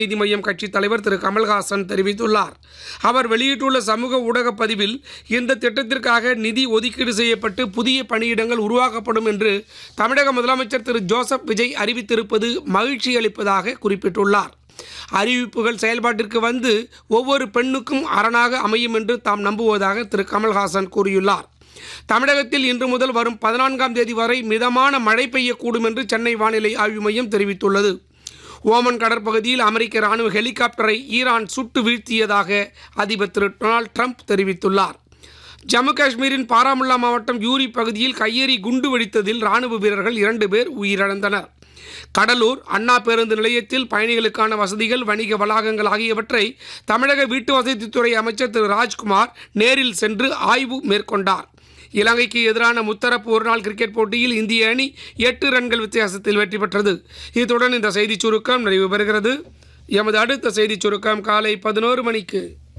நீதி மய்யம் கட்சித் தலைவர் திரு கமல்ஹாசன் தெரிவித்துள்ளார் அவர் வெளியிட்டுள்ள சமூக ஊடக பதிவில் இந்த திட்டத்திற்காக நிதி ஒதுக்கீடு செய்யப்பட்டு புதிய பணியிடங்கள் உருவாக்கப்படும் என்று தமிழக முதலமைச்சர் திரு ஜோசப் விஜய் அறிவித்திருப்பது மகிழ்ச்சி அளிப்பதாக குறிப்பிட்டுள்ளார் அறிவிப்புகள் செயல்பாட்டிற்கு வந்து ஒவ்வொரு பெண்ணுக்கும் அரணாக அமையும் என்று தாம் நம்புவதாக திரு கமல்ஹாசன் கூறியுள்ளார் தமிழகத்தில் இன்று முதல் வரும் பதினான்காம் தேதி வரை மிதமான மழை பெய்யக்கூடும் என்று சென்னை வானிலை ஆய்வு மையம் தெரிவித்துள்ளது ஓமன் கடற்பகுதியில் அமெரிக்க ராணுவ ஹெலிகாப்டரை ஈரான் சுட்டு வீழ்த்தியதாக அதிபர் திரு டொனால்ட் ட்ரம்ப் தெரிவித்துள்ளார் ஜம்மு காஷ்மீரின் பாராமுல்லா மாவட்டம் யூரி பகுதியில் கையெறி குண்டு வெடித்ததில் ராணுவ வீரர்கள் இரண்டு பேர் உயிரிழந்தனர் கடலூர் அண்ணா பேருந்து நிலையத்தில் பயணிகளுக்கான வசதிகள் வணிக வளாகங்கள் ஆகியவற்றை தமிழக வீட்டு வசதித்துறை அமைச்சர் திரு ராஜ்குமார் நேரில் சென்று ஆய்வு மேற்கொண்டார் இலங்கைக்கு எதிரான முத்தரப்பு ஒருநாள் கிரிக்கெட் போட்டியில் இந்திய அணி எட்டு ரன்கள் வித்தியாசத்தில் வெற்றி பெற்றது இத்துடன் இந்த செய்திச் சுருக்கம் நிறைவு பெறுகிறது எமது அடுத்த செய்திச் சுருக்கம் காலை பதினோரு மணிக்கு